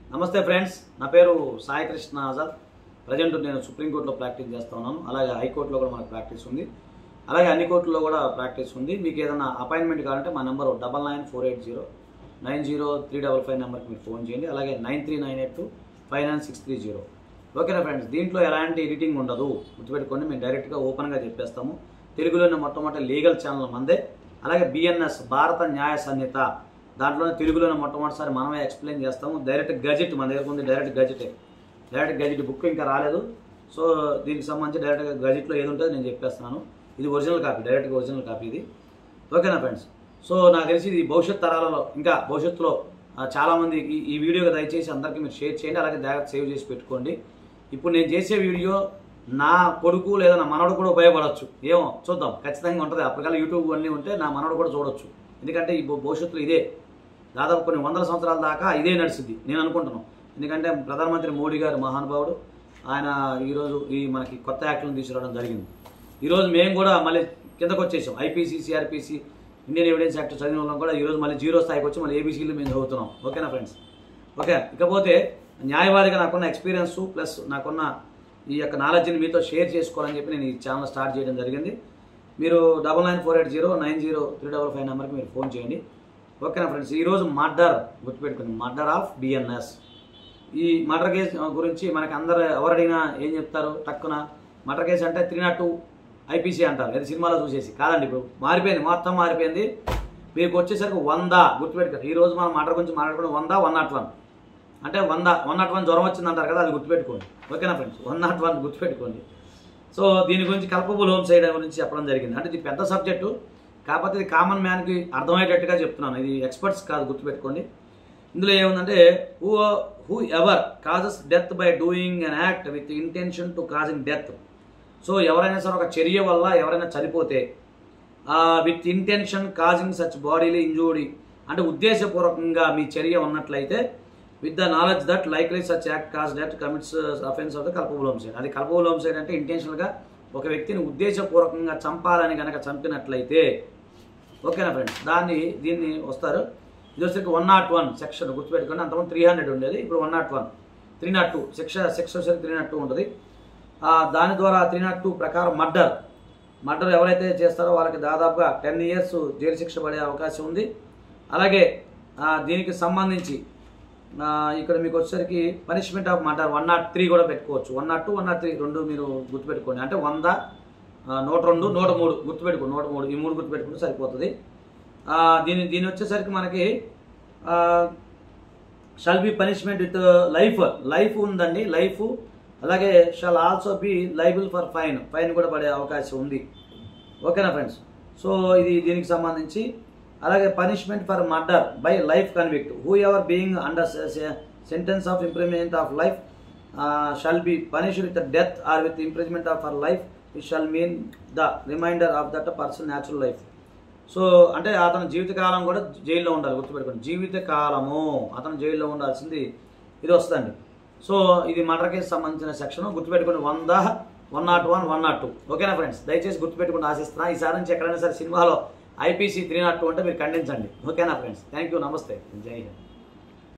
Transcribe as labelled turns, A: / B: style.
A: నమస్తే ఫ్రెండ్స్ నా పేరు సాయి కృష్ణ ఆజాద్ ప్రజెంట్ నేను సుప్రీంకోర్టులో ప్రాక్టీస్ చేస్తా ఉన్నాను అలాగే హైకోర్టులో కూడా మనకు ప్రాక్టీస్ ఉంది అలాగే అన్ని కోర్టుల్లో కూడా ప్రాక్టీస్ ఉంది మీకు ఏదైనా అపాయింట్మెంట్ కావాలంటే మా number double nine four eight zero nine zero three double five నెంబర్కి మీరు ఫోన్ చేయండి అలాగే nine three nine eight two five nine six three zero ఓకేనా ఫ్రెండ్స్ దీంట్లో ఎలాంటి ఎడిటింగ్ ఉండదు గుర్తుపెట్టుకోండి మేము డైరెక్ట్గా ఓపెన్గా చెప్పేస్తాము తెలుగులోనే మొట్టమొదటి లీగల్ ఛానల్ మందే అలాగే బిఎన్ఎస్ భారత న్యాయ సంహిత దాంట్లోనే తెలుగులోనే మొట్టమొదటిసారి మనమే ఎక్స్ప్లెయిన్ చేస్తాము డైరెక్ట్ గజెట్ మన దగ్గర ఉంది డైరెక్ట్ గజెటే డైరెక్ట్ గజెట్ బుక్ ఇంకా రాలేదు సో దీనికి సంబంధించి డైరెక్ట్గా గజెట్లో ఏది ఉంటుందో నేను చెప్పేస్తున్నాను ఇది ఒరిజినల్ కాపీ డైరెక్ట్గా ఒరిజినల్ కాపీ ఇది ఓకేనా ఫ్రెండ్స్ సో నాకు తెలిసి ఇది భవిష్యత్ తరాలలో ఇంకా భవిష్యత్తులో ఆ, చాలామంది ఈ ఈ వీడియోకి దయచేసి అందరికీ మీరు షేర్ చేయండి అలాగే జాగ్రత్త సేవ్ చేసి పెట్టుకోండి ఇప్పుడు నేను చేసే వీడియో నా కొడుకు లేదా నా మనవడు కూడా ఉపయోగపడవచ్చు ఏమో చూద్దాం ఖచ్చితంగా ఉంటుంది అప్పటికల్లా యూట్యూబ్ అన్నీ ఉంటే నా మనవడు కూడా చూడొచ్చు ఎందుకంటే ఈ భ- భవిష్యత్తులో ఇదే దాదాపు కొన్ని వందల సంవత్సరాల దాకా ఇదే నడిచింది నేను అనుకుంటున్నాను ఎందుకంటే ప్రధానమంత్రి మోడీ గారు మహానుభావుడు ఆయన ఈరోజు ఈ మనకి కొత్త యాక్ట్లను తీసుకురావడం జరిగింది ఈరోజు మేము కూడా మళ్ళీ కిందకు వచ్చేసాం IPC CrPC Indian evidence act చదివిన వాళ్ళం కూడా ఈరోజు మళ్ళీ జీరో స్థాయికి వచ్చి మళ్ళీ ఏబీసీలు మేము చదువుతున్నాం ఓకేనా ఫ్రెండ్స్ ఓకే ఇకపోతే న్యాయవాదిగా నాకున్న ఎక్స్పీరియన్స్ ప్లస్ నాకున్న ఈ యొక్క నాలెడ్జ్ని మీతో షేర్ చేసుకోవాలని చెప్పి నేను ఈ ఛానల్ స్టార్ట్ చేయడం జరిగింది మీరు double nine four eight zero nine zero three double five నెంబర్కి మీరు ఫోన్ చేయండి ఓకేనా ఫ్రెండ్స్ ఈరోజు మర్డర్ గుర్తుపెట్టుకోండి మర్డర్ ఆఫ్ బిఎన్ఎస్ ఈ మర్డర్ కేసు గురించి మనకి అందరు ఎవరు అడిగినా ఏం చెప్తారు టక్కున మర్డర్ కేసు అంటే త్రీ నాట్ టూ ఐపీసీ అంటారు అది సినిమాలో చూసేసి కాదండి ఇప్పుడు మారిపోయింది మొత్తం మారిపోయింది మీకు వచ్చేసరికి వంద గుర్తుపెట్టుకోండి ఈ రోజు మనం మర్డర్ గురించి మాట్లాడుకుంటే వంద వన్ నాట్ వన్ అంటే వంద వన్ నాట్ వన్ జ్వరం వచ్చింది అంటారు కదా అది గుర్తుపెట్టుకోండి ఓకేనా ఫ్రెండ్స్ వన్ నాట్ వన్ గుర్తుపెట్టుకోండి సో దీని గురించి కల్పబుల్ హోమ్ సైడ్ గురించి చెప్పడం జరిగింది అంటే ఇది పెద్ద సబ్జెక్టు కాకపోతే ఇది కామన్ మ్యాన్కి అర్థమయ్యేటట్టుగా చెప్తున్నాను ఇది ఎక్స్పర్ట్స్ కాదు గుర్తుపెట్టుకోండి ఇందులో ఏముందంటే who whoever causes death by doing an act with intention to causing death so ఎవరైనా సరే ఒక చర్య వల్ల ఎవరైనా చనిపోతే with intention causing such bodily injury అంటే ఉద్దేశపూర్వకంగా మీ చర్య ఉన్నట్లయితే with the knowledge that likely such act cause death commits offence of the culpable homicide అది కల్పబుల్ హోమ్ సైడ్ అంటే ఇంటెన్షనల్గా ఒక వ్యక్తిని ఉద్దేశపూర్వకంగా చంపాలని కనుక చంపినట్లయితే ఓకేనా ఫ్రెండ్స్ దాన్ని దీన్ని వస్తారు ఇది వచ్చేసరికి వన్ నాట్ వన్ సెక్షన్ గుర్తుపెట్టుకోండి అంతకుముందు త్రీ హండ్రెడ్ ఉండేది ఇప్పుడు one naught one three naught two section section వచ్చేసరికి త్రీ నాట్ టూ ఉంటుంది ఆ, దాని ద్వారా త్రీ నాట్ టూ ప్రకారం మర్డర్ మర్డర్ ఎవరైతే చేస్తారో వాళ్ళకి దాదాపుగా టెన్ ఇయర్స్ జైలు శిక్ష పడే అవకాశం ఉంది అలాగే ఆ, దీనికి సంబంధించి ఆ, ఇక్కడ మీకు వచ్చేసరికి punishment of murder one naught three కూడా పెట్టుకోవచ్చు one naught two one naught three రెండు మీరు గుర్తుపెట్టుకోండి అంటే వంద ఆ, నూట రెండు నూట మూడు గుర్తుపెట్టుకోండి నూట మూడు ఈ మూడు గుర్తుపెట్టుకుంటే సరిపోతుంది ఆ, దీని దీని వచ్చేసరికి మనకి shall be punishment with life life ఉందండి లైఫ్ అలాగే shall also be liable for fine fine కూడా పడే అవకాశం ఉంది ఓకేనా ఫ్రెండ్స్ సో ఇది దీనికి సంబంధించి అలాగే punishment for murder by life convict whoever being under sentence of imprisonment of life shall be punished with death or with imprisonment of for life it shall mean the remainder of that person natural life so అంటే అతను జీవితకాలం కూడా జైల్లో ఉండాలి గుర్తుపెట్టుకోండి జీవితకాలము అతను జైల్లో ఉండాల్సింది ఇది వస్తుందండి సో ఇది మర్డర్ కేసు సంబంధించిన సెక్షన్ గుర్తుపెట్టుకోండి వంద one naught one one naught two ఓకేనా ఫ్రెండ్స్ దయచేసి గుర్తుపెట్టుకుని ఆశిస్తున్నా ఈసారి నుంచి ఎక్కడైనా సరే సినిమాలో ఐపీసీ త్రీ నాట్ టూ అంటే మీరు ఖండించండి ఓకేనా ఫ్రెండ్స్ థ్యాంక్ యూ నమస్తే జై హింద్